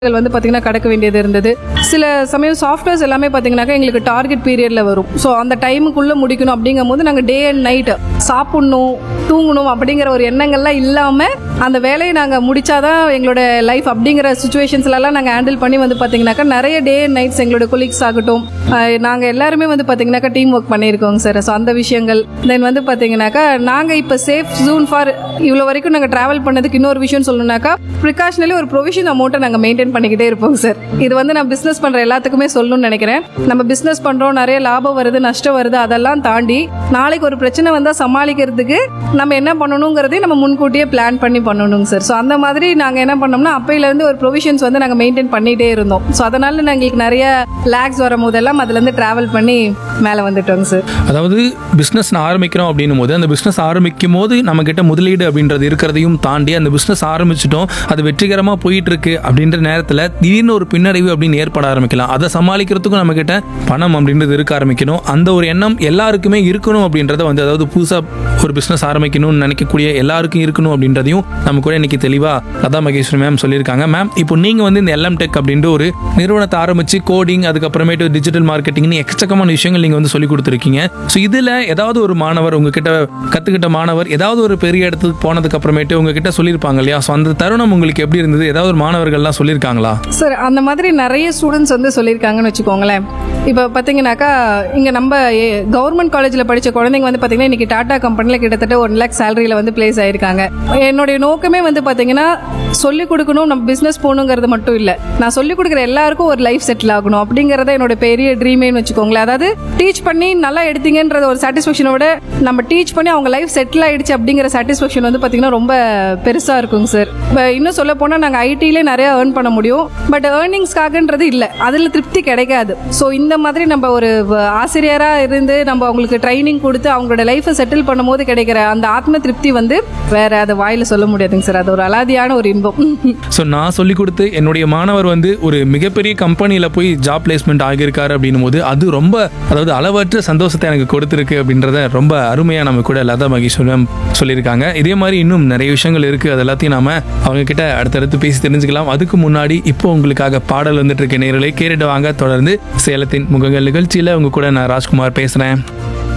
கள் வந்து பார்த்தீங்கன்னா கடக்க வேண்டியது இருந்தது சில சமயம் சாஃப்ட்வேர்ஸ் எல்லாமே பார்த்தீங்கன்னாக்கா எங்களுக்கு டார்கெட் பீரியட்ல வரும் ஸோ அந்த டைமுக்குள்ள முடிக்கணும் அப்படிங்கும் போது நாங்கள் டே அண்ட் நைட் சாப்பிடணும் தூங்கணும் அப்படிங்கிற ஒரு எண்ணங்கள்லாம் இல்லாமல் அந்த வேலையை நாங்கள் முடிச்சாதான் எங்களோட லைஃப் அப்படிங்கிற சுச்சுவேஷன்ஸ்லாம் நாங்கள் ஹேண்டில் பண்ணி வந்து பார்த்தீங்கன்னாக்கா நிறைய டே அண்ட் நைட்ஸ் எங்களோட கொலீக்ஸ் ஆகட்டும் நாங்கள் எல்லாருமே வந்து பார்த்தீங்கன்னாக்கா டீம் ஒர்க் பண்ணியிருக்கோங்க சார் ஸோ அந்த விஷயங்கள் தென் வந்து பார்த்தீங்கன்னாக்கா நாங்கள் இப்போ சேஃப் ஜூன் ஃபார் இவ்வளோ வரைக்கும் நாங்கள் ட்ராவல் பண்ணதுக்கு இன்னொரு விஷயம் சொல்லணும்னாக்கா ப்ரிகாஷனலி ஒரு ப்ரொவிஷன் அமௌண்ட்டை நாங்கள் மெயின்டைன் பண்ணிக்கிட்டே இருப்போங்க சார் இது வந்து நான் பிஸ்னஸ் பண்ணுற எல்லாத்துக்குமே சொல்லணும்னு நினைக்கிறேன் நம்ம பிஸ்னஸ் பண்ணுறோம் நிறைய லாபம் வருது நஷ்டம் வருது அதெல்லாம் தாண்டி நாளைக்கு ஒரு பிரச்சனை வந்தால் சமாளிக்கிறதுக்கு நம்ம என்ன பண்ணணுங்கிறதையும் நம்ம முன்கூட்டியே பிளான் பண்ணி பண்ணணுங்க சார் ஸோ அந்த மாதிரி நாங்கள் என்ன பண்ணோம்னா அப்பையிலேருந்து ஒரு ப்ரொவிஷன்ஸ் வந்து நாங்கள் மெயின்டைன் பண்ணிகிட்டே இருந்தோம் ஸோ அதனால எங்களுக்கு நிறைய லேக்ஸ் வரும் போதெல்லாம் அதுலேருந்து ட்ராவல் பண்ணி மேலே வந்துட்டோங்க சார் அதாவது பிஸ்னஸ் ஆரம்பிக்கிறோம் அப்படின்னும் போது அந்த பிஸ்னஸ் ஆரம்பிக்கும் போது நம்ம கிட்ட முதலீடு அப்படின்றது இருக்கிறதையும் தாண்டி அந்த பிஸ்னஸ் ஆரம்பிச்சிட்டோம் அது வெற்றிகரமாக போயிட்டு இருக்கு அப்படின்ற நேரத்தில் திடீர்னு ஒரு பின்னடைவு அப்படின்னு ஏற்பட ஆரம்பிக்கலாம் அதை சமாளிக்கிறதுக்கும் நம்ம கிட்ட பணம் அப்படின்றது இருக்க ஆரம்பிக்கணும் அந்த ஒரு எண்ணம் எல்லாருக்குமே இருக்கணும் அப்படின்றத வந்து அதாவது புதுசாக ஒரு பிஸ்னஸ் ஆரம்பிக்கணும்னு நினைக்கக்கூடிய எல்லாருக்கும் இருக்கணும் அப்படின்றதையும் நம்ம கூட இன்னைக்கு தெளிவாக லதா மகேஸ்வரி மேம் சொல்லியிருக்காங்க மேம் இப்போ நீங்கள் வந்து இந்த எல்எம் டெக் அப்படின்ற ஒரு நிறுவனத்தை ஆரம்பிச்சு கோடிங் அதுக்கப்புறமேட்டு டிஜிட்டல் மார்க்கெட்டிங்னு எக்கச்சக்கமான விஷயங்கள் நீங்கள் வந்து சொல்லி கொடுத்துருக்கீங்க ஸோ இதில் ஏதாவது ஒரு மாணவர் உங்ககிட்ட கற்றுக்கிட்ட மாணவர் ஏதாவது ஒரு பெரிய இடத்துக்கு போனதுக்கு அப்புறமேட்டு உங்ககிட்ட சொல்லியிருப்பாங்க இல்லையா ஸோ அந்த தருணம் உங்களுக்கு எப்படி இருந்தது ஏதாவது ஒரு மாணவர்கள்லாம் சொல்லியிருக்காங்களா சார் அந்த மாதிரி நிறைய ஸ்டூடெண்ட்ஸ் வந்து சொல்லியிருக்காங்கன்னு வச்சுக்கோங்களேன் இப்போ பார்த்தீங்கன்னாக்கா இங்கே நம்ம கவர்மெண்ட் காலேஜில் படித்த குழந்தைங்க வந்து பார்த்தீங்கன்னா இன்னைக்கு டாடா கம்பெனியில் கிட்டத்தட்ட ஒன் லேக் சேலரியில் வந்து பிளேஸ் ஆயிருக்காங்க என்னுடைய நோக்கமே வந்து பார்த்தீங்கன்னா சொல்லிக் கொடுக்கணும் நம்ம பிஸ்னஸ் போகணுங்கிறது மட்டும் இல்லை நான் சொல்லிக் கொடுக்குற எல்லாருக்கும் ஒரு லைஃப் செட்டில் ஆகணும் அப்படிங்கிறத என்னோட பெரிய ட்ரீமேன்னு வச்சுக்கோங்களேன் அதாவது டீச் பண்ணி நல்லா எடுத்தீங்கன்ற ஒரு சாட்டிஸ்ஃபேக்ஷனோட நம்ம டீச் பண்ணி அவங்க லைஃப் செட்டில் ஆயிடுச்சு அப்படிங்கிற சாட்டிஸ்ஃபேக்ஷன் வந்து பார்த்தீங்கன்னா ரொம்ப பெருசாக இருக்குங்க சார் இப்போ இன்னும் சொல்ல போனால் நாங்கள் ஐடியிலே நிறைய ஏர்ன் பண்ண முடியும் பட் ஏர்னிங்ஸ்க்காகன்றது இல்லை அதில் திருப்தி கிடைக்காது ஸோ இந்த மாதிரி நம்ம ஒரு வ- ஆசிரியரா இருந்து நம்ம அவங்களுக்கு ட்ரைனிங் கொடுத்து அவங்களோட லைஃப்பை செட்டில் பண்ணும்போது கிடைக்கிற அந்த ஆத்ம திருப்தி வந்து வேற அதை வாயில சொல்ல முடியாதுங்க சார் அது ஒரு அலாதியான ஒரு இன்பம் ஸோ நான் சொல்லி கொடுத்து என்னுடைய மாணவர் வந்து ஒரு மிகப்பெரிய கம்பெனியில் போய் ஜாப் பிளேஸ்மெண்ட் ஆகியிருக்காரு அப்படின்னும் போது அது ரொம்ப அதாவது அளவற்ற சந்தோஷத்தை எனக்கு கொடுத்துருக்கு அப்படின்றத ரொம்ப அருமையாக நம்ம கூட லதா மகேஸ்வரி மேம் சொல்லியிருக்காங்க இதே மாதிரி இன்னும் நிறைய விஷயங்கள் இருக்குது அது எல்லாத்தையும் நாம அவங்க கிட்ட அடுத்தடுத்து பேசி தெரிஞ்சுக்கலாம் அதுக்கு முன்னாடி இப்போ உங்களுக்காக பாடல் வந்துட்டு இருக்க நேரலை கேட்டுட்டு வாங்க தொடர்ந்து சேலத்தின் முகங்கள் நிகழ்ச்சியில் உங்க கூட நான் ராஜ்குமார் பேசுகிறேன்